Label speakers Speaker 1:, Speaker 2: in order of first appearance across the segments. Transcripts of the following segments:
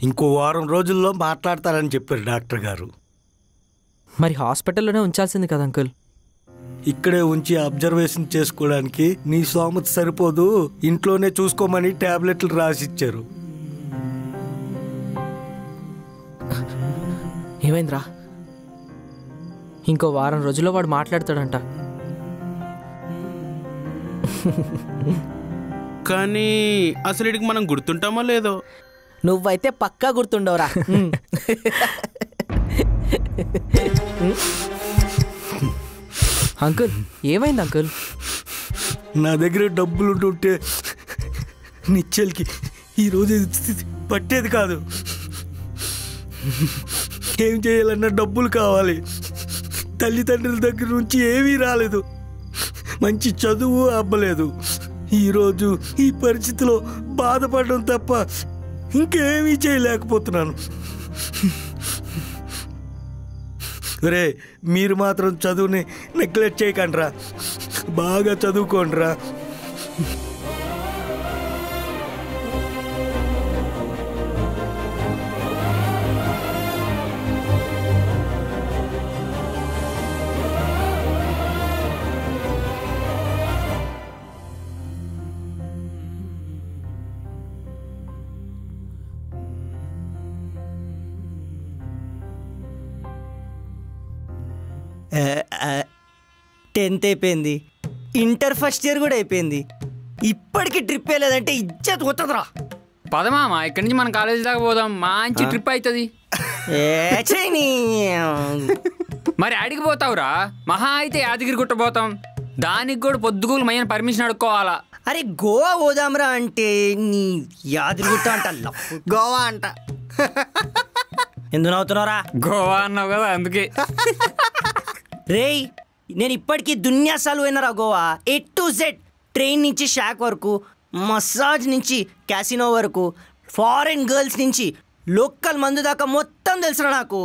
Speaker 1: ఇంకో వారం రోజుల్లో మాట్లాడతారని చెప్పారు డాక్టర్ గారు
Speaker 2: మరి హాస్పిటల్లోనే ఉంచాల్సింది కదా అంకుల్
Speaker 1: ఇక్కడే ఉంచి అబ్జర్వేషన్ చేసుకోవడానికి నీ సోమత సరిపోదు ఇంట్లోనే చూసుకోమని టాబ్లెట్లు రాసిచ్చారు
Speaker 2: ఏమైందిరా ఇంకో వారం రోజుల్లో వాడు మాట్లాడతాడంట
Speaker 3: కానీ అసలు ఇడికి మనం గుర్తుంటామో లేదో
Speaker 2: నువ్వైతే పక్కా గుర్తుండవురా అంకుల్ ఏమైంది అంకుల్
Speaker 1: నా దగ్గర డబ్బులు ఉంటుంటే నిచ్చెల్కి ఈరోజు ఇది పట్టేది కాదు ఏం చేయాలన్నా డబ్బులు కావాలి తల్లిదండ్రుల దగ్గర నుంచి ఏమీ రాలేదు మంచి చదువు అబ్బలేదు ఈరోజు ఈ పరిస్థితిలో బాధపడడం తప్ప ఇంకేమీ చేయలేకపోతున్నాను రే మీరు మాత్రం చదువుని నెగ్లెక్ట్ చేయకండిరా బాగా చదువుకోండిరా
Speaker 4: టెన్త్ అయిపోయింది ఇంటర్ ఫస్ట్ ఇయర్ కూడా అయిపోయింది ఇప్పటికి ట్రిప్ వేయలేదంటే ఇజ్జత్ పోతుందిరా
Speaker 5: పదమామ ఇక్కడి నుంచి మన కాలేజీ దాకా పోదాం మంచి ట్రిప్ అవుతుంది
Speaker 4: ఏ ఛీ, నీ
Speaker 5: మరి అడిగి పోతావురా మహా అయితే యాదగిరి గుట్ట పోతాం దానికి కూడా పొద్దుగూలు మయ్యన పర్మిషన్ అడుక్కోవాలా
Speaker 4: అరే గోవా పోదాంరా అంటే నీ యాదగిరిగుట్ట అంట లఫ్ గోవా అంట ఎందుకు నవ్వుతున్నారా
Speaker 5: గోవా అన్నావు కదా అందుకే
Speaker 4: రేయ్ నేను ఇప్పటికీ దున్యాసాలు పోయినరా Goa A to Z train నుంచి షాక్ వరకు మసాజ్ నుంచి క్యాసినో వరకు ఫారెన్ గర్ల్స్ నుంచి లోకల్ మందు దాకా మొత్తం తెలుసురా నాకు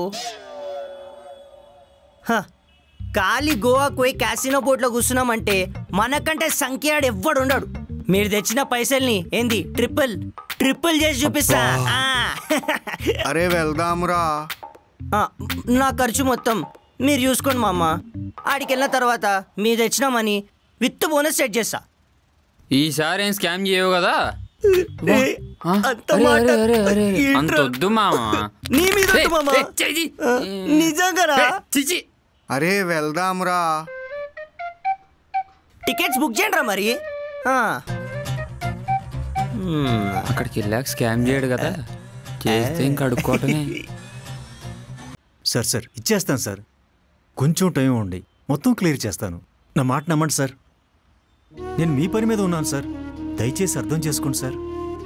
Speaker 4: హ, ఖాళీ గోవాకు పోయి క్యాసినో బోట్లో కూర్చున్నామంటే మనకంటే సంఖ్యాడు ఎవ్వడు ఉండడు మీరు తెచ్చిన పైసల్ని ఏంది ట్రిపుల్ ట్రిపుల్ చేసి చూపిస్తా ఆ.
Speaker 6: అరే వెళ్దాంరా
Speaker 4: ఆ, నా ఖర్చు మొత్తం మీరు చూసుకోండి మా అమ్మ ఆడికి వెళ్ళిన తర్వాత మీరు తెచ్చిన మనీ విత్ బోనస్ సెట్ చేస్తా
Speaker 5: ఈసారి ఏం స్కామ్ చేయవు కదా
Speaker 4: ఏయ్,
Speaker 5: ఆ?
Speaker 4: అంత
Speaker 5: అరే,
Speaker 4: మాట
Speaker 5: అరే, అరే, అరే, అరే.
Speaker 4: ఏంట్రా?
Speaker 5: అంత వద్దు మామ
Speaker 4: నీ మీద వద్దు
Speaker 5: ఏయ్,
Speaker 4: మామ.
Speaker 5: ఏయ్, చెయ్యి.
Speaker 4: ఆ, నిజంగారా
Speaker 5: ఏయ్, చిచి
Speaker 6: అరే వెళ్దాంరా
Speaker 4: టికెట్స్ బుక్ చేయండి రా మరి ఆ. మ్మ్.
Speaker 5: అక్కడికి వెళ్ళాక స్కామ్ చేయడు కదా చేస్తే ఇంక అడుక్కోవటమే
Speaker 7: సార్ సార్ ఇచ్చేస్తాను సార్ కొంచెం టైం ఉండి మొత్తం క్లియర్ చేస్తాను నా మాట నమ్మండి సార్ నేను మీ పని మీద ఉన్నాను సార్ దయచేసి అర్థం చేసుకోండి సార్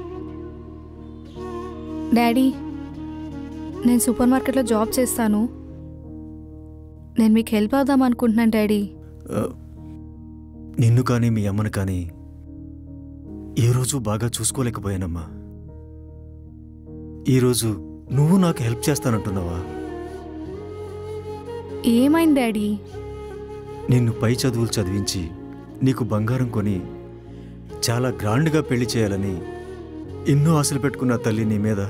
Speaker 8: డాడీ నేను సూపర్ మార్కెట్లో జాబ్ చేస్తాను నేను మీకు హెల్ప్ అవుదాం అనుకుంటున్నాను డాడీ
Speaker 7: ఆ, నిన్ను కానీ మీ అమ్మను కానీ ఏ రోజు బాగా చూసుకోలేకపోయానమ్మా ఈరోజు నువ్వు నాకు హెల్ప్ చేస్తానంటున్నావా
Speaker 8: ఏమైంది డాడీ
Speaker 7: నిన్ను పై చదువులు చదివించి నీకు బంగారం కొని చాలా గ్రాండ్గా పెళ్లి చేయాలని ఎన్నో ఆశలు పెట్టుకున్న తల్లి నీ మీద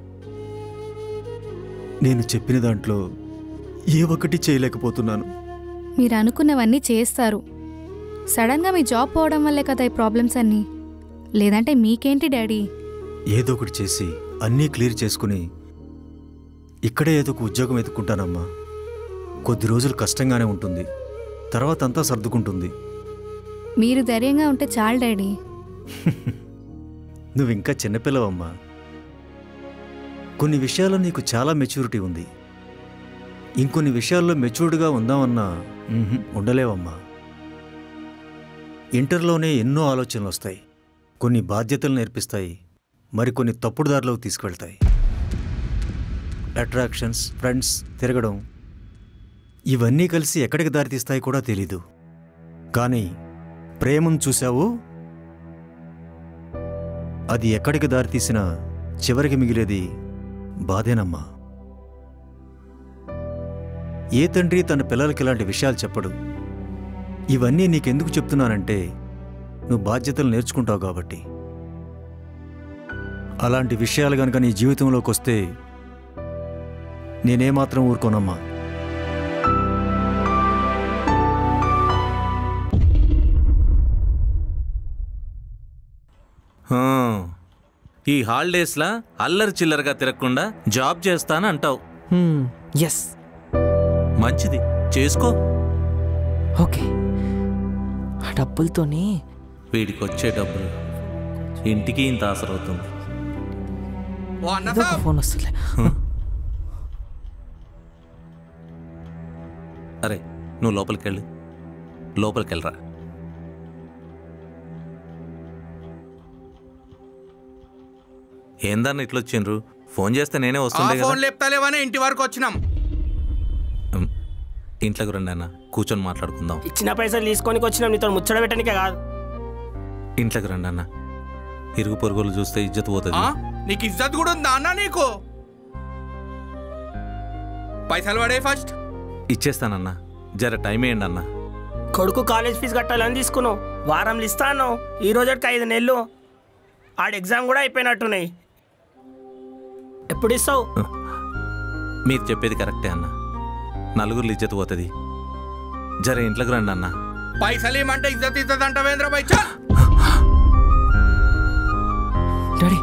Speaker 7: నేను చెప్పిన దాంట్లో ఏ ఒక్కటి చేయలేకపోతున్నాను
Speaker 8: మీరు అనుకున్నవన్నీ చేస్తారు సడన్గా మీ జాబ్ పోవడం వల్లే కదా ఈ ప్రాబ్లమ్స్ అన్నీ లేదంటే మీకేంటి డాడీ
Speaker 7: ఏదో ఒకటి చేసి అన్నీ క్లియర్ చేసుకుని ఇక్కడే ఏదో ఒక ఉద్యోగం ఎత్తుకుంటానమ్మా కొద్ది రోజులు కష్టంగానే ఉంటుంది తర్వాత అంతా సర్దుకుంటుంది
Speaker 8: మీరు ధైర్యంగా ఉంటే చాలు డాడీ
Speaker 7: నువ్వు ఇంకా చిన్నపిల్లవమ్మా కొన్ని విషయాల్లో నీకు చాలా మెచ్యూరిటీ ఉంది ఇంకొన్ని విషయాల్లో మెచ్యూర్డ్గా ఉందామన్నా మ్మ్హ్, ఉండలేవమ్మా ఇంటర్లోనే ఎన్నో ఆలోచనలు వస్తాయి కొన్ని బాధ్యతలు నేర్పిస్తాయి మరికొన్ని తప్పుడు దారిలోకి తీసుకువెళ్తాయి అట్రాక్షన్స్ ఫ్రెండ్స్ తిరగడం ఇవన్నీ కలిసి ఎక్కడికి దారితీస్తాయి కూడా తెలీదు కానీ ప్రేమను చూశావు అది ఎక్కడికి దారితీసినా చివరికి మిగిలేది బాధేనమ్మా ఏ తండ్రి తన పిల్లలకి ఇలాంటి విషయాలు చెప్పడు ఇవన్నీ నీకెందుకు చెప్తున్నానంటే నువ్వు బాధ్యతలు నేర్చుకుంటావు కాబట్టి అలాంటి విషయాలు కనుక నీ జీవితంలోకి వస్తే నేనేమాత్రం ఊరుకోనమ్మా
Speaker 9: హా. ఈ హాలిడేస్లా అల్లరి చిల్లరగా తిరగకుండా జాబ్ చేస్తాను అంటావు
Speaker 2: ఎస్
Speaker 9: మంచిది చేసుకో
Speaker 2: ఓకే ఆ డబ్బులతోనే
Speaker 9: వీడికి వచ్చే డబ్బులు ఇంటికి ఇంత ఆసరవుతుంది
Speaker 2: ఏదో ఒక ఫోన్ వస్తుంది
Speaker 9: అరే నువ్వు లోపలికి వెళ్ళు లోపలికి వెళ్ళరా ఏందన్న ఇట్లా వచ్చిండ్రు ఫోన్ చేస్తే నేనే
Speaker 3: ఆ
Speaker 9: వస్తుండే
Speaker 3: ఫోన్
Speaker 9: కదా
Speaker 3: లేపుతలేవని ఇంటి వరకు వచ్చినాం
Speaker 9: ఉమ్, ఇంట్లోకి రండి అన్న కూర్చొని మాట్లాడుకుందాం
Speaker 4: ఇచ్చిన పైసలు తీసుకొని వచ్చినాం నీతో ముచ్చట పెట్టడానికే కాదు
Speaker 9: ఇంట్లోకి రండి అన్న ఇరుగు పొరుగులు చూస్తే ఇజ్జత్ పోతుంది
Speaker 3: ఆ? నీకు ఇజ్జత్ కూడా ఉందా అన్న నీకు పైసలు పడే ఫస్ట్
Speaker 9: ఇచ్చేస్తానన్న జర టైం వేయండి అన్న
Speaker 4: కొడుకు కాలేజ్ ఫీజు కట్టాలని తీసుకున్నావు వారంలు ఇస్తాను ఈ రోజుకి ఐదు నెలలు ఆడ ఎగ్జామ్ కూడా అయిపోయినట్టున్నాయి ఎప్పుడు ఇస్తావు
Speaker 9: మీరు చెప్పేది కరెక్టే అన్న నలుగురు ఇజ్జత్ పోతుంది జర ఇంట్లోకి రండి అన్న
Speaker 3: పైసలు ఏమంటే ఇజ్జత్ ఇజ్జత్ అంటావేంద్ర బై చల్
Speaker 2: డాడీ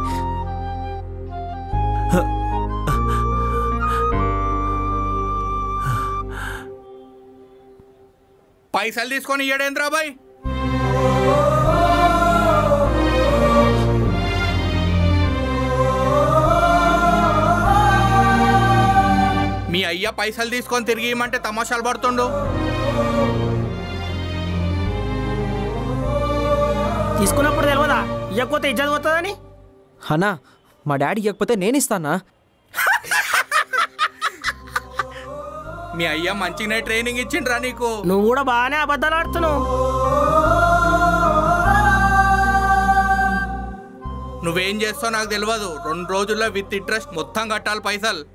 Speaker 3: పైసలు తీసుకొని ఇయ్యడేంద్రా బాయ్ మీ అయ్య పైసలు తీసుకొని తిరిగి ఇమ్మంటే తమాషాలు పడుతుండు
Speaker 4: తీసుకున్నప్పుడు తెలియదా ఇవ్వకపోతే ఇజ్జత్ పోతుందని
Speaker 2: అన్నా మా డాడీ ఇవ్వకపోతే నేను ఇస్తానా
Speaker 3: మీ అయ్య మంచిగానే ట్రైనింగ్ ఇచ్చిండ్రా నీకు
Speaker 4: నువ్వు కూడా బాగానే అబద్ధాలు ఆడుతున్నావు
Speaker 3: నువ్వేం చేస్తావు నాకు తెలియదు రెండు రోజుల్లో విత్ ఇంట్రెస్ట్ మొత్తం కట్టాలి పైసలు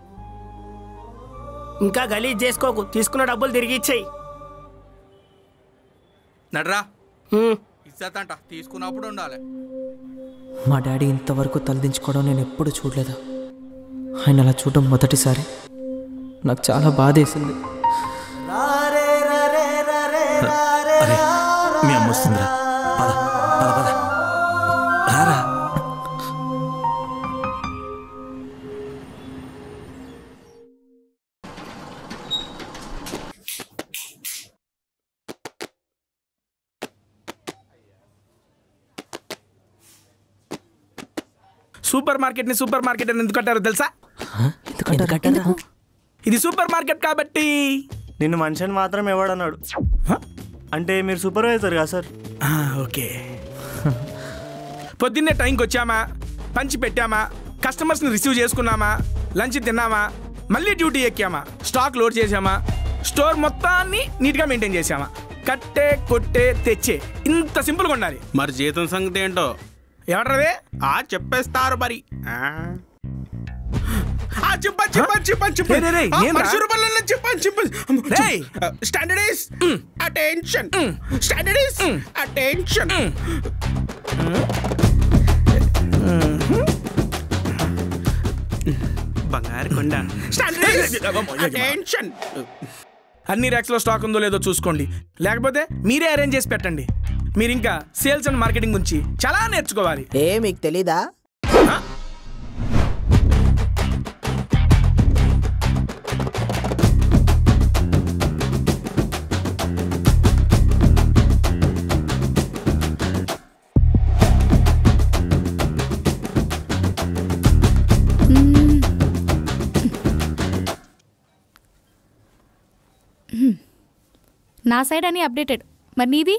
Speaker 4: ఇంకా గలీజ్ చేసుకోకు తీసుకున్న డబ్బులు తిరిగి ఇచ్చేయి
Speaker 3: నడ్రా
Speaker 4: హ్మ్.
Speaker 3: ఇజ్జత్ అంట తీసుకున్నప్పుడు ఉండాలి
Speaker 2: మా డాడీ ఇంతవరకు తలదించుకోవడం నేను ఎప్పుడు చూడలేదు ఆయన అలా చూడడం మొదటిసారి నాకు చాలా బాధేసింది
Speaker 9: అరే మీ అమ్మ వస్తుందిరా పద పద పద రారా
Speaker 1: సూపర్ మార్కెట్ ని సూపర్ మార్కెట్ అని ఎందుకు అంటారో తెలుసా
Speaker 2: ఎందుకంటారా
Speaker 1: ఇది సూపర్ మార్కెట్ కాబట్టి
Speaker 10: నిన్ను మనిషిని మాత్రం ఎవడన్నాడు అంటే మీరు సూపర్వైజర్ కదా సార్
Speaker 1: ఆ, ఓకే పొద్దున్నే టైంకి వచ్చామా పంచి పెట్టామా కస్టమర్స్ని రిసీవ్ చేసుకున్నామా లంచ్ తిన్నామా మళ్ళీ డ్యూటీ ఎక్కామా స్టాక్ లోడ్ చేసామా స్టోర్ మొత్తాన్ని నీట్గా మెయింటైన్ చేసామా కట్టే కొట్టే తెచ్చే ఇంత సింపుల్గా ఉండాలి
Speaker 3: మరి జీతం సంగతి ఏంటో
Speaker 1: ఏమంటారదే
Speaker 3: ఆ చెప్పేస్తారు మరి ఆ. ఆ, చెప్పండి చెప్పండి చెప్పండి
Speaker 1: రే, రే, రే,
Speaker 3: చెప్పండి
Speaker 1: ఏంరా?
Speaker 3: మనుషుల పనులలో చెప్పండి చెప్పండి
Speaker 1: రేయ్.
Speaker 3: Standard is attention standard is attention బంగారు కొండ స్టాండర్డ్ అటెన్షన్
Speaker 1: అన్ని ర్యాక్స్లో స్టాక్ ఉందో లేదో చూసుకోండి లేకపోతే మీరే అరేంజ్ చేసి పెట్టండి మీరు ఇంకా సేల్స్ అండ్ మార్కెటింగ్ గురించి చాలా నేర్చుకోవాలి
Speaker 11: ఏ మీకు తెలీదా
Speaker 8: మ్మ్. మ్మ్. నా సైడ్ అని అప్డేటెడ్ మరి నీది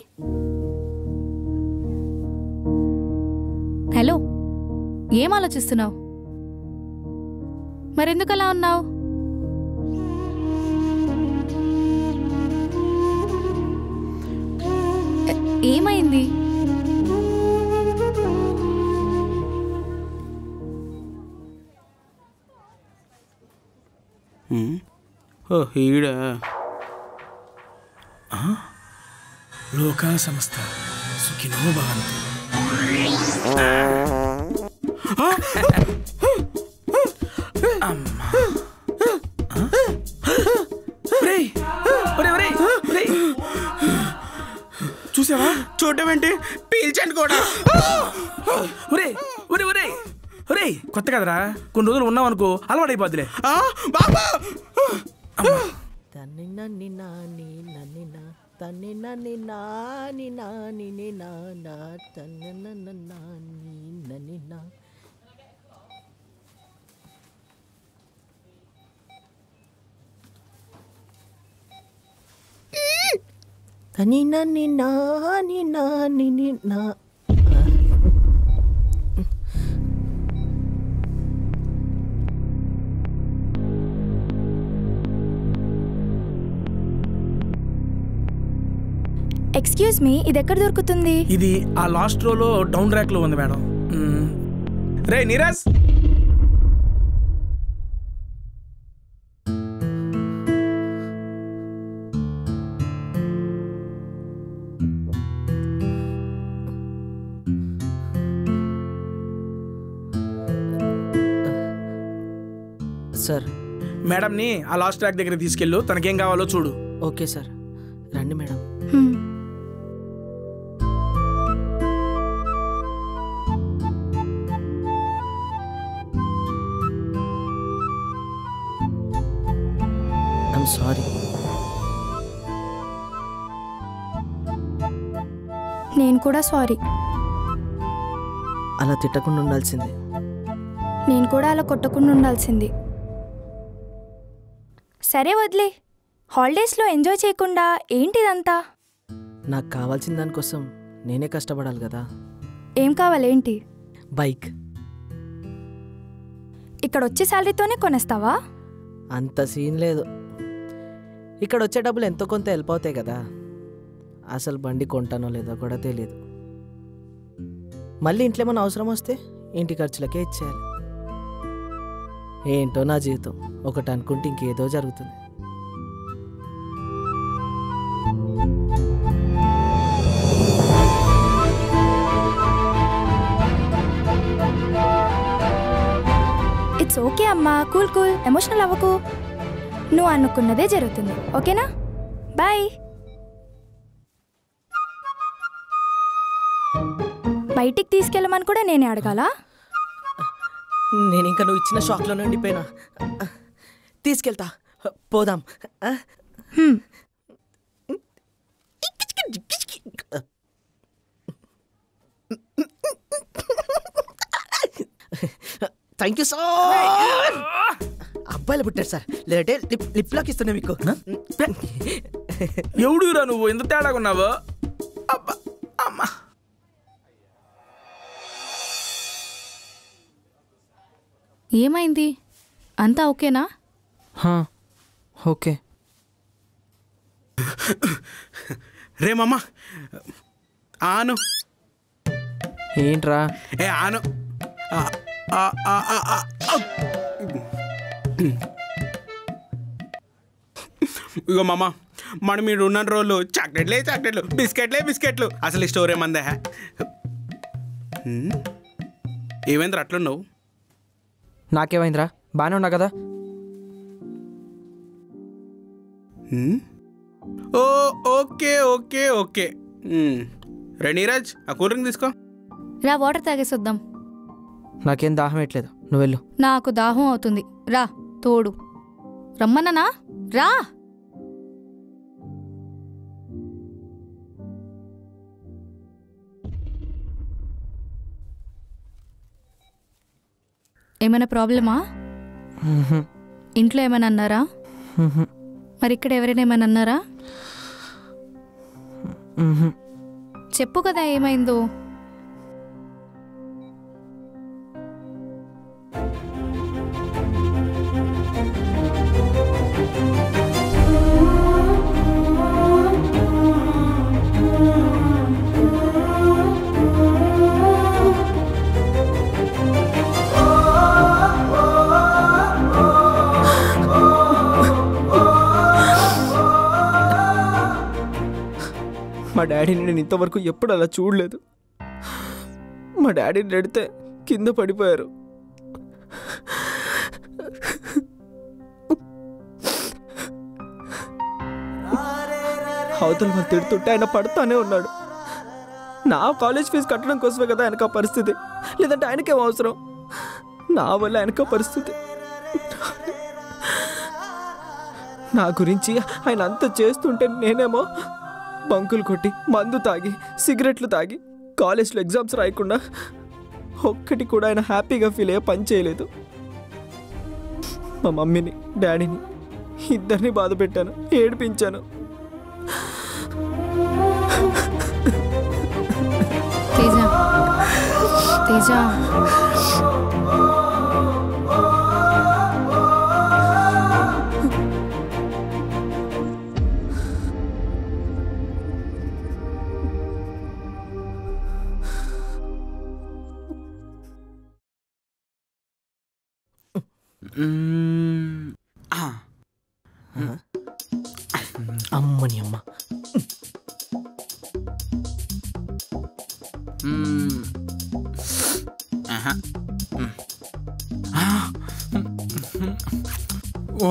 Speaker 8: హలో ఏం ఆలోచిస్తున్నావు మరెందుకు అలా ఉన్నావు ఎ- ఏమైంది
Speaker 3: ఓ ఈడ
Speaker 1: లోకా సంస్థ సుఖినో భవంతు ఒరేయ్, ఒరేయ్, ఒరేయ్, ఒరేయ్. చూసావా
Speaker 3: చూడటం ఏంటి పీల్చండి కూడా
Speaker 1: ఒరే ఒరే ఒరే ఒరే కొత్త కదరా కొన్ని రోజులు ఉన్నాం అనుకో అలవాటైపోద్దిలే
Speaker 3: ఆ, బాబా
Speaker 2: తన్ని నన్ని నాని నన్ని నా తన్ని నన్ని నాని నాని ని నా నా తన్ని నన్న నాని నన్ని నా తని నన్ని నాని నాని ని నా
Speaker 8: ఎక్స్క్యూజ్ మీ ఇది ఎక్కడ దొరుకుతుంది
Speaker 1: ఇది ఆ లాస్ట్ రోలో డౌన్ ర్యాక్ లో ఉంది మేడం మ్మ్. రే నీరజ్
Speaker 2: సార్
Speaker 1: మేడంని ఆ లాస్ట్ ట్రాక్ దగ్గర తీసుకెళ్ళు తనకేం కావాలో చూడు
Speaker 2: ఓకే సార్ రండి మేడం
Speaker 8: హ్మ్.
Speaker 2: ఐఎమ్ సారీ
Speaker 8: నేను కూడా సారీ
Speaker 2: అలా తిట్టకుండా ఉండాల్సిందే
Speaker 8: నేను కూడా అలా కొట్టకుండా ఉండాల్సింది సరే వదిలే హాలిడేస్లో ఎంజాయ్ చేయకుండా ఏంటిదంతా
Speaker 2: నాకు కావాల్సిన దానికోసం నేనే కష్టపడాలి కదా
Speaker 8: ఏం కావాలేంటి
Speaker 2: బైక్
Speaker 8: ఇక్కడ వచ్చే శాలరీతోనే కొనేస్తావా
Speaker 2: అంత సీన్ లేదు ఇక్కడ వచ్చే డబ్బులు ఎంతో కొంత హెల్ప్ అవుతాయి కదా అసలు బండి కొంటానో లేదో కూడా తెలియదు మళ్ళీ ఇంట్లో ఏమైనా అవసరం వస్తే ఇంటి ఖర్చులకే ఇచ్చేయాలి ఏంటో నా జీవితం ఒకటి అనుకుంటే ఇంకేదో జరుగుతుంది
Speaker 8: ఇట్స్ ఓకే అమ్మా కూల్ కూల్ ఎమోషనల్ అవ్వకు నువ్వు అనుకున్నదే జరుగుతుంది ఓకేనా బాయ్ బయటికి తీసుకెళ్ళమని కూడా నేనే అడగాలా
Speaker 2: నేను ఇంకా నువ్వు ఇచ్చిన షాక్లోనే ఉండిపోయినా తీసుకెళ్తా పోదాం ఆ?
Speaker 8: హ్మ్.
Speaker 2: థ్యాంక్ యూ సో అబ్బాయిలు పుట్టారు సార్ లేదంటే లిప్ లిప్ లాక్ ఇస్తున్నా మీకు
Speaker 1: ఎవడురా నువ్వు ఎంత తేడాగా ఉన్నావు అబ్బా అమ్మా
Speaker 8: ఏమైంది అంతా ఓకేనా
Speaker 2: హా, ఓకే
Speaker 3: రే మమ్మ ఆను
Speaker 2: ఏంట్రా
Speaker 3: ఏ ఆను ఆ, ఆ, ఆ, ఆ, ఆ, ఆ. ఇగో మామ మనం మీరు ఉన్న రోజులు చాక్లెట్లే చాక్లెట్లు బిస్కెట్లే బిస్కెట్లు అసలు ఈ స్టోర్ ఏమందే ఏమైంది అట్లున్నావు
Speaker 2: నాకేమైందిరా బాగానే ఉన్నా కదా
Speaker 3: హ్మ్? ఓ ఓకే ఓకే ఓకే హ్మ్. రే నీరజ్ ఆ కూల్ డ్రింక్ తీసుకో
Speaker 8: రా వాటర్ తాగేసొద్దాం
Speaker 2: నాకేం దాహం ఎట్లేదు నువ్వు వెళ్ళు
Speaker 8: నాకు దాహం అవుతుంది రా తోడు రమ్మన్ననా రా ఏమైనా ప్రాబ్లమా ఇంట్లో ఏమైనా అన్నారా మరి ఇక్కడ ఎవరైనా ఏమైనా అన్నారా చెప్పు కదా ఏమైందో
Speaker 2: మా డాడీని నేను ఇంతవరకు ఎప్పుడు అలా చూడలేదు మా డాడీని నెడితే కింద పడిపోయారు అవతల వాళ్ళు తిడుతుంటే ఆయన పడుతానే ఉన్నాడు నా కాలేజ్ ఫీజు కట్టడం కోసమే కదా ఆయనకు ఆ పరిస్థితి లేదంటే ఆయనకేం అవసరం నా వల్ల ఆయనకు ఆ పరిస్థితి నా గురించి ఆయన అంత చేస్తుంటే నేనేమో బంకులు కొట్టి మందు తాగి సిగరెట్లు తాగి కాలేజ్లో ఎగ్జామ్స్ రాయకుండా ఒక్కటి కూడా ఆయన హ్యాపీగా ఫీల్ అయ్యే పని చేయలేదు మా మమ్మీని డాడీని ఇద్దరిని బాధ పెట్టాను ఏడిపించాను
Speaker 8: తేజ తేజ
Speaker 2: అమ్మని అమ్మ
Speaker 3: ఓ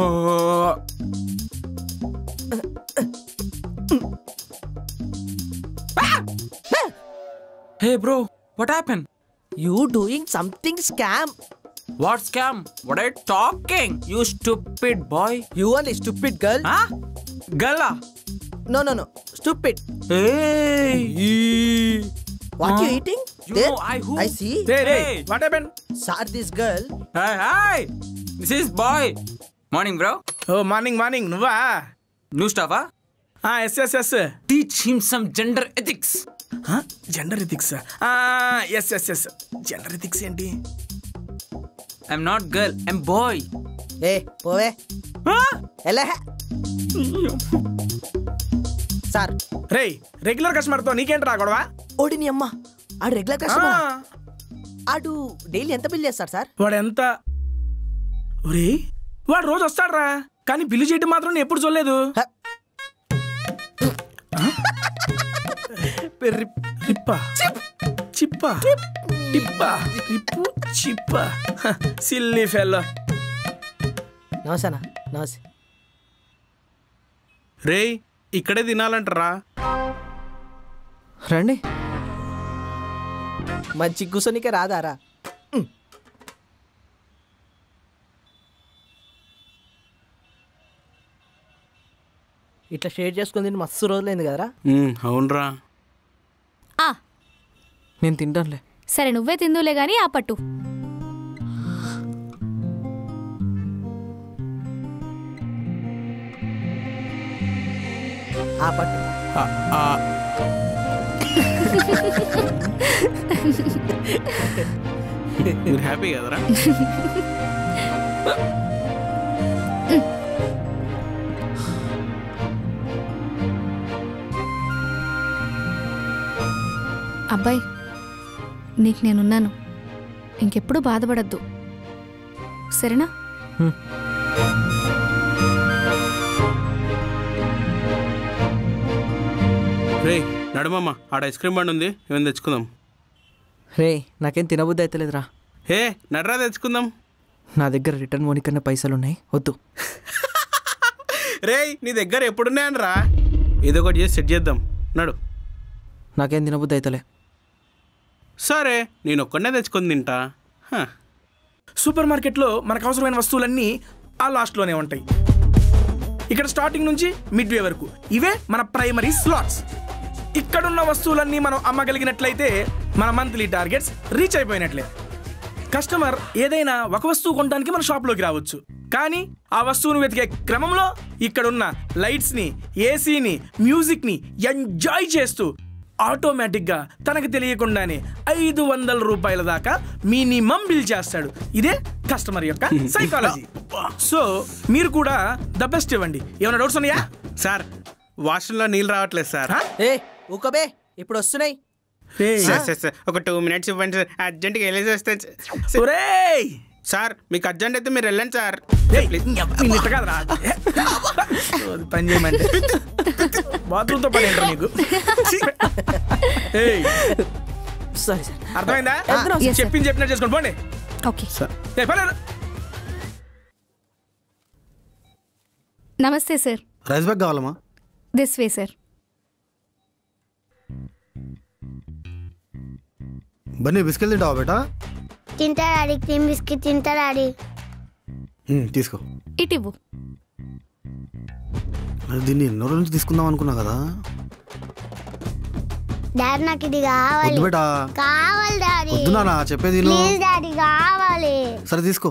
Speaker 11: Hey bro, what happened?
Speaker 2: You doing something scam
Speaker 11: What scam? What are you talking? You stupid boy.
Speaker 2: You only stupid girl
Speaker 11: Huh? Gala.
Speaker 2: No no no stupid
Speaker 11: Hey.
Speaker 2: What you
Speaker 11: Huh?
Speaker 2: Eating
Speaker 11: You know I who?
Speaker 2: I see
Speaker 1: రే రే
Speaker 11: Hey.
Speaker 1: What happen
Speaker 2: sir this girl
Speaker 11: Hey, hi. This is boy. Morning, bro.
Speaker 1: Oh morning morning నువ్వా
Speaker 11: New stuff, huh?
Speaker 1: Yes yes yes
Speaker 11: Teach him some gender ethics.
Speaker 1: Gender ethics yes yes yes gender ethics ఏంటి
Speaker 11: I'm not girl. I'm boy.
Speaker 2: ఏ పోవే
Speaker 11: Huh?
Speaker 2: ఎలా sir
Speaker 1: రేయ్ regular కస్టమర్తో నీకేంటి రాకూడవా
Speaker 2: ఓడిని అమ్మ ఆడు రెగ్యులర్ కస్టమర్ ఆడు డైలీ ఎంత బిల్ చేస్తాడు సార్
Speaker 1: వాడు ఎంత ఒరే వాడు రోజు వస్తాడురా కానీ బిల్లు చేయటం మాత్రం నేను ఎప్పుడు చూడలేదు
Speaker 2: హ.
Speaker 1: రిప్పా చిప్పా టిప్పా రిప్పు చిప్పా సిల్లీ ఫెల్లో
Speaker 2: నమసేనా నమస్తే
Speaker 3: రేయ్ ఇక్కడే తినాలంటారా
Speaker 2: రండి మంచి కూర్చోనికే రాదారా ఇట్లా షేర్ చేసుకుని తిని మస్తు రోజులైంది కదరా
Speaker 3: ఉమ్, అవునరా
Speaker 8: ఆ
Speaker 2: నేను తింటానులే
Speaker 8: సరే నువ్వే తిందులే గానీ ఆ పట్టు
Speaker 2: ఆ పట్టు
Speaker 3: ఆ, ఆ. మీరు హ్యాపీ కదరా
Speaker 8: అబ్బాయి నీకు నేనున్నాను ఇంకెప్పుడు బాధపడద్దు సరేనా
Speaker 3: రేయ్ నడుమమ్మ ఆడ ఐస్ క్రీమ్ బండి ఉంది ఏమైనా తెచ్చుకుందాం
Speaker 2: రే నాకేం తినబుద్ధి అవుతలేదురా
Speaker 3: హే నడ్రా తెచ్చుకుందాం
Speaker 2: నా దగ్గర రిటర్న్ పోనీకన్నా పైసలు ఉన్నాయి వద్దు
Speaker 3: రేయ్ నీ దగ్గర ఎప్పుడున్నాయనరా ఏదో ఒకటి చేసి సెట్ చేద్దాం నడు
Speaker 2: నాకేం తినబుద్ధి అవుతలే
Speaker 3: సరే నేను ఒక్కడనే తెచ్చుకొని తింటా హ.
Speaker 1: సూపర్ మార్కెట్లో మనకు అవసరమైన వస్తువులన్నీ ఆ లాస్ట్లోనే ఉంటాయి ఇక్కడ స్టార్టింగ్ నుంచి మిడ్ వే వరకు ఇవే మన ప్రైమరీ స్లాట్స్ ఇక్కడున్న వస్తువులన్నీ మనం అమ్మగలిగినట్లయితే మన మంత్లీ టార్గెట్స్ రీచ్ అయిపోయినట్లే కస్టమర్ ఏదైనా ఒక వస్తువు కొనడానికి మన షాప్లోకి రావచ్చు కానీ ఆ వస్తువును వెతికే క్రమంలో ఇక్కడున్న లైట్స్ని ఏసీని మ్యూజిక్ని ఎంజాయ్ చేస్తూ ఆటోమేటిక్గా తనకు తెలియకుండానే ఐదు వందల రూపాయల దాకా మినిమం బిల్ చేస్తాడు ఇదే కస్టమర్ యొక్క సైకాలజీ సో మీరు కూడా ద బెస్ట్ ఇవ్వండి ఏమైనా డౌట్స్ ఉన్నాయా
Speaker 3: సార్ వాష్రూమ్లో నీళ్ళు రావట్లేదు సార్
Speaker 2: ఏ ఊకబే ఇప్పుడు వస్తున్నాయి
Speaker 3: సార్, సార్, సార్, ఒక టూ మినిట్స్ ఇవ్వండి సార్ అర్జెంట్గా వెళ్ళేసి వస్తే
Speaker 1: ఒరేయ్
Speaker 3: సార్ మీకు అర్జెంట్ అయితే మీరు వెళ్ళండి సార్
Speaker 1: ఏయ్, నిన్ను ఇట్ట కాదురా. అది పని చేయమంటే బాత్రూమ్తో పని ఏంటో నీకు ఏయ్,
Speaker 2: సరే సార్
Speaker 1: అర్థమైందా
Speaker 2: వెళ్తున్నాం సార్.
Speaker 1: చెప్పింది చెప్పినట్టు చేసుకోండి పోండి
Speaker 8: ఓకే
Speaker 1: ఏ, పర్లేదు.
Speaker 8: నమస్తే సార్
Speaker 12: రైస్ బ్యాగ్ కావాలమ్మా
Speaker 8: this way sir
Speaker 12: Bunny biscuit తింటావా బేటా
Speaker 13: తింటా డాడీ క్రీమ్ బిస్కెట్ తింటా డాడీ
Speaker 12: ఉమ్, తీసుకో
Speaker 8: ఇటు ఇవ్వు
Speaker 12: మరి దీన్ని ఎన్నో రోజుల నుంచి తీసుకుందాం అనుకున్నా కదా
Speaker 13: డాడీ నాకు ఇది కావాలి
Speaker 12: వద్దు బేటా
Speaker 13: కావాలి డాడీ
Speaker 12: వద్దు నాన్న చెప్పేది విను.
Speaker 13: ప్లీజ్ డాడీ కావాలి
Speaker 12: సరే తీసుకో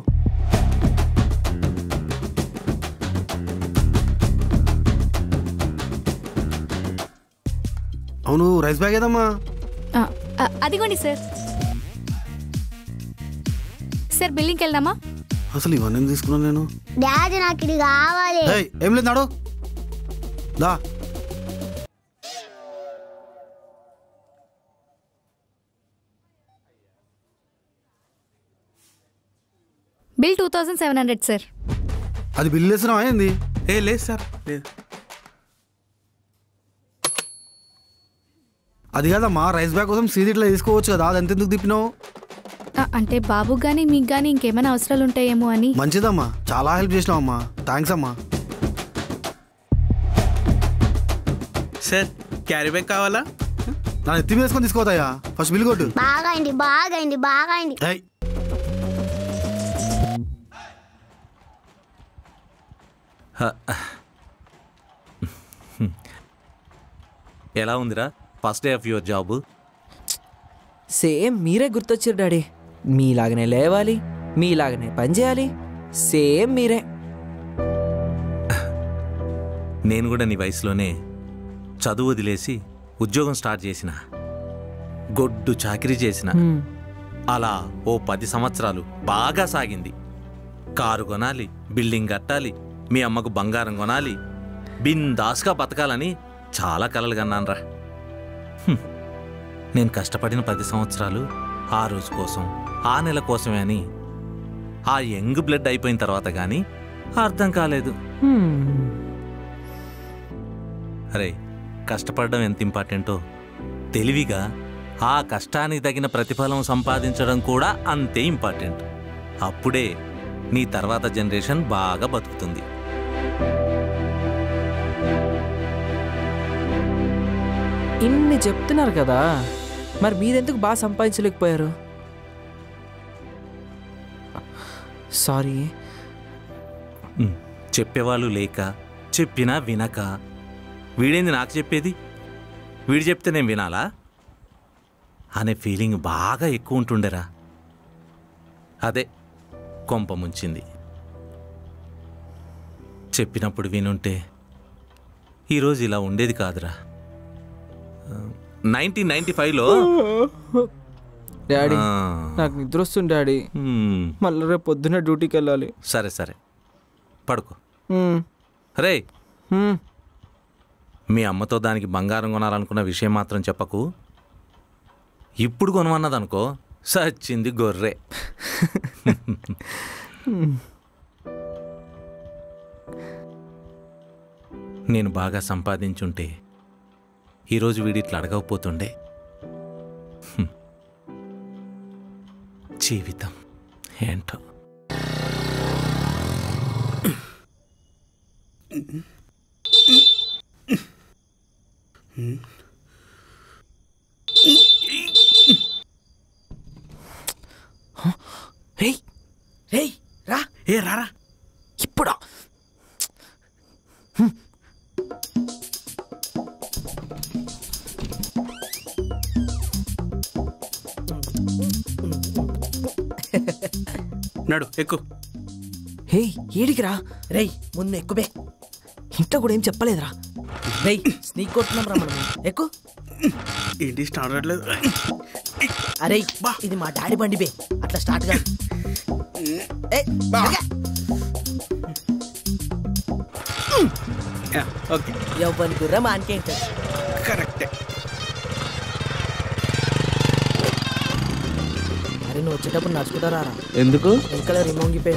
Speaker 12: అవును రైస్ బ్యాగ్ ఏదమ్మా
Speaker 8: ఆ, ఆ, అదిగోండి సార్ సార్ బిల్లింగ్కి వెళ్దామా
Speaker 12: అసలు ఇవన్నీ ఎందుకు తీసుకున్నాను నేను
Speaker 13: డాడీ నాకు ఇది కావాలి
Speaker 12: ఏయ్, ఏం లేదు నాడు దా
Speaker 8: bill two thousand seven hundred sir
Speaker 12: అది బిల్లు వేసినావా ఏంది
Speaker 3: ఏ లేదు సార్ లేదు
Speaker 12: అది కాదమ్మా రైస్ బ్యాగ్ కోసం సీది ఇట్లా తీసుకోవచ్చు కదా అది ఎంత ఎందుకు తిప్పినావు
Speaker 8: ఆ, అంటే బాబుకి కానీ మీకు కానీ ఇంకేమైనా అవసరాలు ఉంటాయేమో అని
Speaker 12: మంచిదమ్మా చాలా హెల్ప్ చేసినావమ్మా థ్యాంక్స్ అమ్మా
Speaker 3: సార్ క్యారీ బ్యాగ్ కావాలా
Speaker 12: నా ఎత్తి మీద వేసుకొని తీసుకోతాయా ఫస్ట్ బిల్ కొట్టు
Speaker 13: బాగా అయింది బాగా అయింది బాగా అయింది
Speaker 12: ఏయ్,
Speaker 9: ఎలా ఉందిరా first day of your job
Speaker 2: same మీరే గుర్తొచ్చారు డాడీ మీలాగనే లేవాలి మీలాగనే పని చేయాలి సేమ్ మీరే
Speaker 9: నేను కూడా నీ వయసులోనే చదువు వదిలేసి ఉద్యోగం స్టార్ట్ చేసిన గొడ్డు చాకిరీ చేసిన అలా ఓ పది సంవత్సరాలు బాగా సాగింది కారు కొనాలి బిల్డింగ్ కట్టాలి మీ అమ్మకు బంగారం కొనాలి బిందాస్గా బతకాలని చాలా కలలు కన్నానరా హ్మ్. నేను కష్టపడిన పది సంవత్సరాలు ఆ రోజు కోసం ఆ నెల కోసమే అని ఆ యంగ్ బ్లడ్ అయిపోయిన తర్వాత కానీ అర్థం కాలేదు అరే కష్టపడడం ఎంత ఇంపార్టెంటో తెలివిగా ఆ కష్టానికి తగిన ప్రతిఫలం సంపాదించడం కూడా అంతే ఇంపార్టెంట్ అప్పుడే నీ తర్వాత జనరేషన్ బాగా బతుకుతుంది
Speaker 2: ఇన్ని చెప్తున్నారు కదా మరి మీరెందుకు బాగా సంపాదించలేకపోయారు సారీ
Speaker 9: ఉమ్, చెప్పేవాళ్ళు లేక చెప్పినా వినక వీడేంది నాకు చెప్పేది వీడు చెప్తే నేను వినాలా అనే ఫీలింగ్ బాగా ఎక్కువ ఉంటుండేరా అదే కొంప ముంచింది చెప్పినప్పుడు వినుంటే ఈరోజు ఇలా ఉండేది కాదురా నైన్టీన్ నైన్టీ ఫైవ్లో
Speaker 2: డాడీ నాకు నిద్ర వస్తుంది డాడీ మళ్ళీ రేపు పొద్దున్న డ్యూటీకి వెళ్ళాలి
Speaker 9: సరే సరే పడుకో
Speaker 2: మ్మ్.
Speaker 9: రే
Speaker 2: మ్మ్.
Speaker 9: మీ అమ్మతో దానికి బంగారం కొనాలనుకున్న విషయం మాత్రం చెప్పకు ఇప్పుడు కొనమన్నదనుకో సచ్చింది గొర్రె నేను బాగా సంపాదించుంటే ఈరోజు వీడిట్లా అడగకపోతుండే హ్మ్. జీవితం ఏంటో
Speaker 2: రేయ్ రేయ్ రా
Speaker 3: ఏ రారా
Speaker 2: ఇప్పుడా
Speaker 3: నడు ఎక్కు
Speaker 2: హే ఏడికి రా రేయ్ ముందు ఎక్కుబే ఇంట్లో కూడా ఏం చెప్పలేదురా రేయ్ స్నీక్ కొట్టున్నాం రా మనం ఎక్కు
Speaker 3: ఏంటి స్టార్ట్ అవ్వట్లేదు
Speaker 2: అరే ఇది మా డాడీ బండి బే అట్లా స్టార్ట్ గా
Speaker 3: ఓకే
Speaker 2: ఎవరి గుర్ర మా అంటే
Speaker 3: కరెక్టే
Speaker 2: అరే నువ్వు వచ్చేటప్పుడు నడుచుకుంటా రా
Speaker 1: ఎందుకు
Speaker 2: వెనకాల రిమోంగిపోయి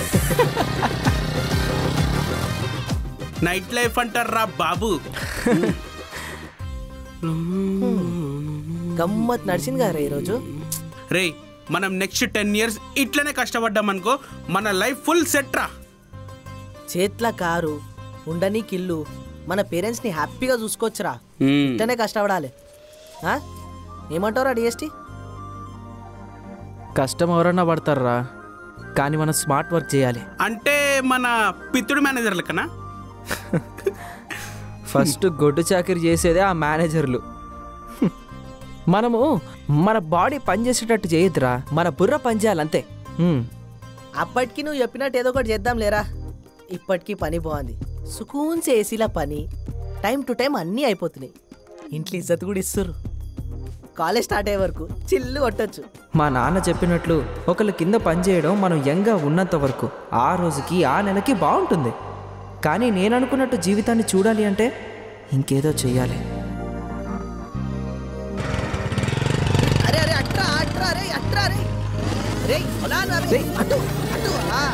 Speaker 3: నైట్ లైఫ్ అంటారా బాబు
Speaker 2: గమ్మత్ నడిచింది కదా ఈరోజు
Speaker 3: రే మనం నెక్స్ట్ టెన్ ఇయర్స్ ఇట్లనే కష్టపడ్డాం అనుకో మన లైఫ్ ఫుల్ సెట్ రా
Speaker 2: చేట్ల కారు ఉండనీకి ఇల్లు మన పేరెంట్స్ని హ్యాపీగా చూసుకోవచ్చురా ఇట్టనే కష్టపడాలి ఆ? ఏమంటావురా డిఎస్టీ
Speaker 14: కష్టం ఎవరన్నా పడతారా కానీ మనం స్మార్ట్ వర్క్ చేయాలి
Speaker 3: అంటే మన పిత్తుడు మేనేజర్ లెక్కనా
Speaker 14: ఫస్ట్ గొడ్డు చాకరీ చేసేదే ఆ మేనేజర్లు హ్మ్. మనము మన బాడీ పనిచేసేటట్టు చేయొద్దురా మన బుర్ర పనిచేయాలి అంతే హ్మ్.
Speaker 2: అప్పటికి నువ్వు చెప్పినట్టు ఏదో ఒకటి చేద్దాం లేరా ఇప్పటికీ పని బాగుంది సుకూన్ చేసిలా పని టైం టు టైం అన్నీ అయిపోతున్నాయి ఇంట్లో ఇజ్జత్ కూడా ఇస్తారు కాలేజ్ స్టార్ట్ అయ్యే వరకు చిల్లు కొట్టచ్చు
Speaker 14: మా నాన్న చెప్పినట్లు ఒకళ్ళు కింద పనిచేయడం మనం యంగా ఉన్నంత వరకు ఆ రోజుకి ఆ నెలకి బాగుంటుంది కానీ నేను అనుకున్నట్టు జీవితాన్ని చూడాలి అంటే ఇంకేదో చెయ్యాలి
Speaker 2: అరే అరే అట్రా అట్రా రే అట్రా రే రే అలా నా రే అటు అటు అలా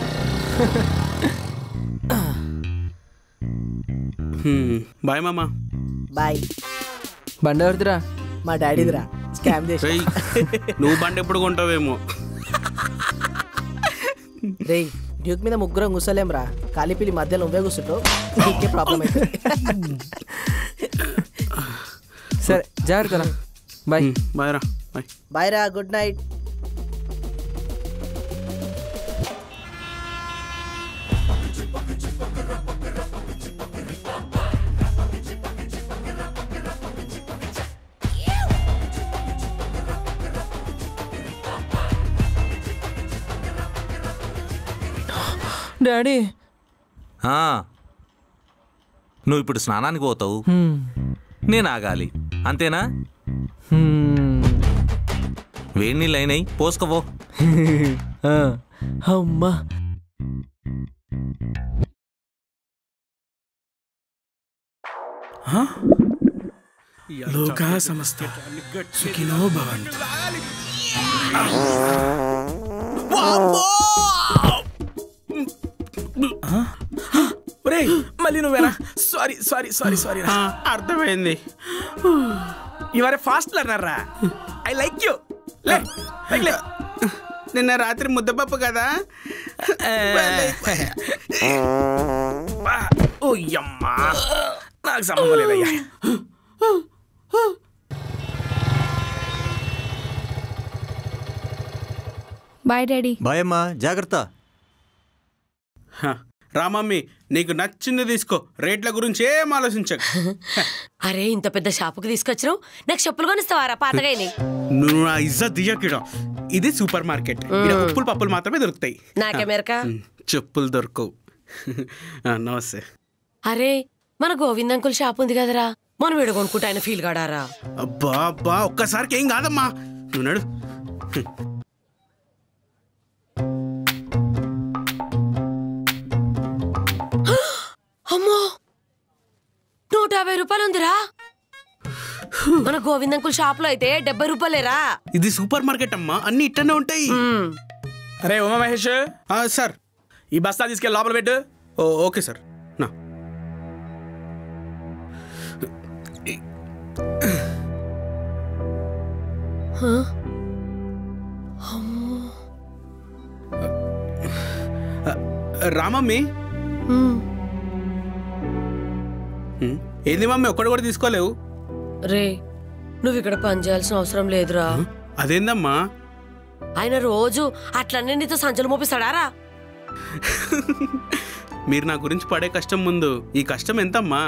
Speaker 3: బాయ్ మామా
Speaker 2: బాయ్
Speaker 14: బండి ఎవరిదిరా
Speaker 2: మా డాడీదిరా స్కామ్ చేసి
Speaker 3: రేయ్ నువ్వు బండి ఎప్పుడు కొంటావేమో
Speaker 2: రేయ్ డ్యూక్ మీద ముగ్గురం కూర్చోలేం రా కాలిపిల్లి మధ్యలో నువ్వే కూర్చుంటావు నీకే ప్రాబ్లం అవుతుంది
Speaker 14: సరే జాగ్రత్త బాయ్
Speaker 3: బాయ్ రా బాయ్
Speaker 2: బాయ్ రా గుడ్ నైట్
Speaker 14: డాడీ
Speaker 9: ఆ. నువ్వు ఇప్పుడు స్నానానికి పోతావు
Speaker 14: హ్మ్.
Speaker 9: నేను ఆగాలి అంతేనా
Speaker 14: హ్మ్.
Speaker 9: వేడి నీళ్ళు అయినాయి పోసుకోవో
Speaker 14: ఆ, అమ్మా
Speaker 1: లోకా సమస్త సుఖినో భవంతు ఒరేయ్ మళ్ళీ నువ్వేనా సారీ సారీ సారీ సారీ
Speaker 3: ఆ, అర్థమైంది
Speaker 1: ఇవరే ఫాస్ట్ లర్నర్ రా ఐ లైక్ యూ లే పైకి లే
Speaker 3: నిన్న రాత్రి ముద్దపప్పు కదా
Speaker 1: ఓ యమ్మా నాకు సంబంధం లేదయ్యా
Speaker 8: బాయ్ డాడీ
Speaker 7: బాయ్ అమ్మా జాగ్రత్త
Speaker 3: హ, రామమ్మి నీకు నచ్చింది తీసుకో రేట్ల గురించి ఏం ఆలోచించకు
Speaker 15: అరే ఇంత పెద్ద షాపుకి తీసుకొచ్చినావు నాకు చెప్పులు కొనిస్తావారా పాతగాయని
Speaker 3: నువ్వు నా ఇజ్జత్ దియ్యకిడ ఇది సూపర్ మార్కెట్ ఇక్కడ ఉప్పులు పప్పులు మాత్రమే దొరుకుతాయి
Speaker 15: నాకెమెరక
Speaker 3: ఉమ్, చెప్పులు దొరకవు ఆ, నమస్తే
Speaker 15: అరే మన గోవింద్ అంకుల్ షాప్ ఉంది కదరా మనం వీడు కొనుక్కుంటే ఆయన ఫీల్ కాడారా
Speaker 3: అబ్బా అబ్బా ఒక్కసారికి ఏం కాదమ్మా నువ్వు నడు
Speaker 15: అమ్మో నూట యాభై రూపాయలు ఉందిరా మన గోవింద్ అంకుల్ షాప్ లో అయితే డెబ్బై రూపాయలేరా
Speaker 3: ఇది సూపర్ మార్కెట్ అమ్మా అన్ని ఇట్టనే ఉంటాయి
Speaker 1: అరే ఉమా మహేష్
Speaker 3: సార్
Speaker 1: ఈ బస్తా తీసుకెళ్ళి లోపల పెట్టు
Speaker 3: ఓ ఓకే సార్ నా
Speaker 15: హ? అమ్మో.
Speaker 3: రామమ్మి
Speaker 15: ఉమ్.
Speaker 3: ఉమ్, ఏంది మమ్మీ ఒక్కడు కూడా తీసుకోలేవు
Speaker 15: రే నువ్వు ఇక్కడ పని చేయాల్సిన అవసరం లేదురా
Speaker 3: అదేందమ్మా
Speaker 15: ఆయన రోజు అట్లనే నీతో సంచులు మోపిస్తాడారా
Speaker 3: మీరు నా గురించి పడే కష్టం ముందు ఈ కష్టం ఎంతమ్మా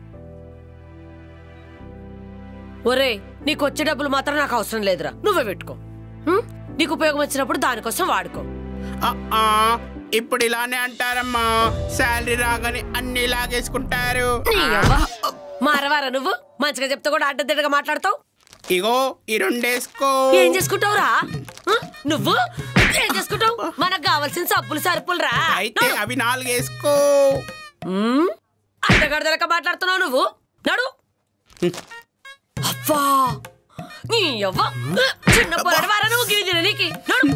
Speaker 15: ఒరే నీకు వచ్చే డబ్బులు మాత్రం నాకు అవసరం లేదురా నువ్వే పెట్టుకో ఉం? నీకు ఉపయోగం వచ్చినప్పుడు దానికోసం వాడుకో
Speaker 3: ఆ, ఆ, ఇప్పుడు ఇలానే అంటారమ్మా శాలరీ రాగానే అన్ని లాగేసుకుంటారు
Speaker 15: నీ అవ్వ. మారవారా నువ్వు మంచిగా చెప్తే కూడా అడ్డదిడ్డగా మాట్లాడతావు
Speaker 3: ఇగో ఈ రెండేసుకో
Speaker 15: ఏం చేసుకుంటావురా ఉం? నువ్వు ఏం చేసుకుంటావు మనకు కావాల్సిన సబ్బులు సరుపులు రా
Speaker 3: అయితే అవి నాలుగేసుకో
Speaker 15: అడ్డగడదలక మాట్లాడుతున్నావు నువ్వు నడు అవ్వా నీ అవ్వ చిన్న పొరవారా నువ్వు గీదిన నీకి నడు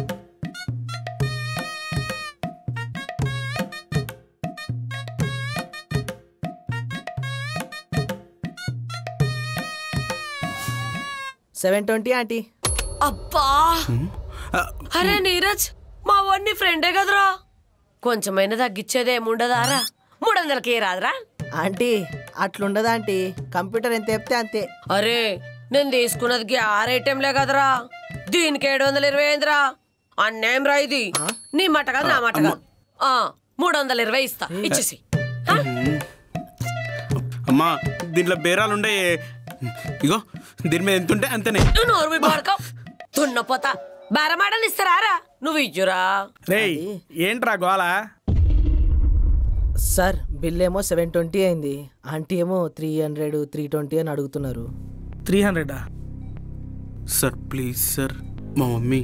Speaker 2: సెవెన్ ట్వంటీ ఆంటీ
Speaker 15: అబ్బా అరే నీరజ్ మా వాడిని ఫ్రెండే కదరా కొంచెమైనా తగ్గించేది ఏముండదారా మూడు వందలకి రాదురా
Speaker 2: ఆంటీ అట్లుండదా ఆంటీ కంప్యూటర్ ఎంత చెప్తే అంతే
Speaker 15: అరే నేను తీసుకున్నది గ్యార్ ఐటెంలే కదరా దీనికి ఏడు వందల ఇరవై ఐదురా అన్యాయం రా ఇది నీ మాట కాదు నా మాట కాదు ఆ, మూడు వందల ఇరవై ఇస్తా ఇచ్చేసి
Speaker 3: అమ్మా దీంట్లో బేరాలు ఉండే ఇగో దీని మీద ఎంత ఉంటే అంతనే
Speaker 15: నువ్వు నోరు మీ బాడక తున్నపోతా బేరమాడలు ఇస్తారా నువ్వు ఇచ్చురా
Speaker 1: రేయ్ ఏంట్రా గోల
Speaker 2: సార్ బిల్ ఏమో సెవెన్ ట్వంటీ అయింది ఆంటీ ఏమో త్రీ హండ్రెడ్ త్రీ ట్వంటీ అని అడుగుతున్నారు
Speaker 1: త్రీ హండ్రెడా
Speaker 3: సార్ ప్లీజ్ సార్ మా మమ్మీ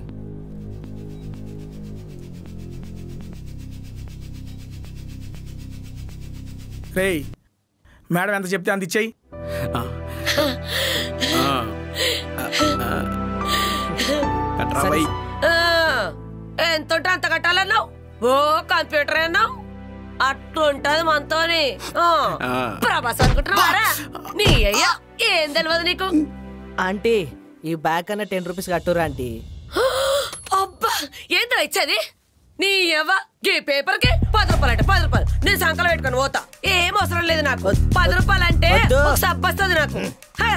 Speaker 1: రేయ్ మేడం ఎంత చెప్తే అంత ఇచ్చేయి
Speaker 15: ఆ, ఎంత ఉంటే అంత కట్టాలన్నావు ఓ కంప్యూటర్ అన్నావు అట్లుంటది మనతోని ఆ, ప్రభాస్ అనుకుంటున్నావారా నీ అయ్యా ఏం తెలియదు నీకు
Speaker 2: ఆంటీ ఈ బ్యాగ్ అన్న టెన్ రూపీస్ కట్టురా ఆంటీ
Speaker 15: అబ్బా ఏంటో ఇచ్చేది నీ ఎవ్వ ఈ పేపర్ కి పది రూపాయలు అంటే పది రూపాయలు నేను సంకలం పెట్టుకొని పోతా ఏం అవసరం లేదు నాకు పది రూపాయలు అంటే
Speaker 2: వద్దు.
Speaker 15: ఒక సబ్బు వస్తుంది నాకు హ.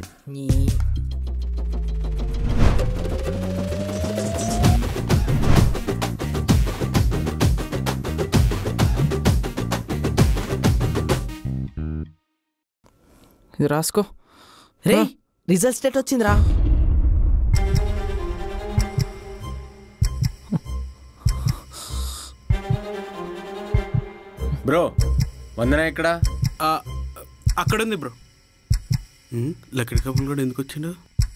Speaker 14: ఇది రాసుకో
Speaker 2: రే రిజల్ట్ స్టేట్ వచ్చిందిరా
Speaker 16: బ్రో వందన ఎక్కడ
Speaker 3: అక్కడ ఉంది బ్రో ఉమ్, లక్కడి కప్పులు కూడా ఎందుకు వచ్చిండు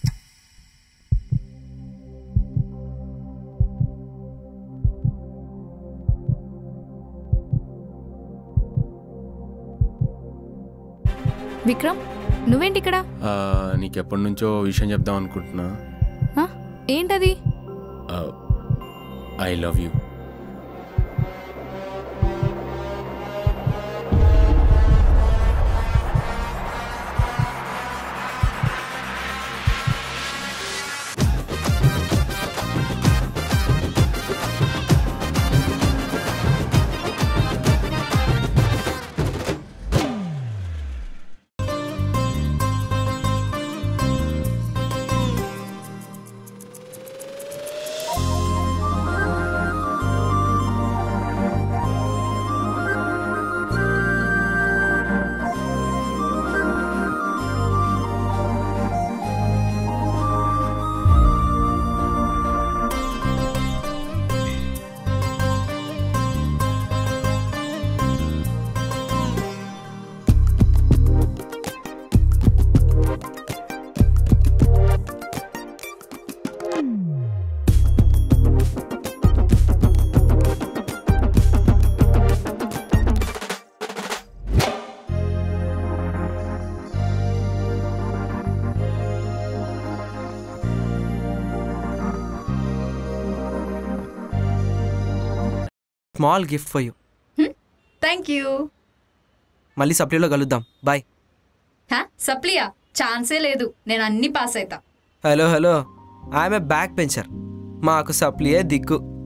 Speaker 8: విక్రమ్ నువ్వేంటి ఇక్కడ
Speaker 16: ఆ, నీకెప్పటి నుంచో విషయం చెప్దాం అనుకుంటున్నా
Speaker 8: ఆ? ఏంటది
Speaker 16: I love you
Speaker 14: small gift for you
Speaker 17: thank you
Speaker 14: మళ్ళీ సప్లీలో కలుద్దాం బాయ్
Speaker 17: సప్లియా ఛాన్సే లేదు నేను అన్ని పాస్ అవుతా
Speaker 14: హలో హలో ఆమె బ్యాక్ పెంచర్ మాకు సప్లియే దిక్కు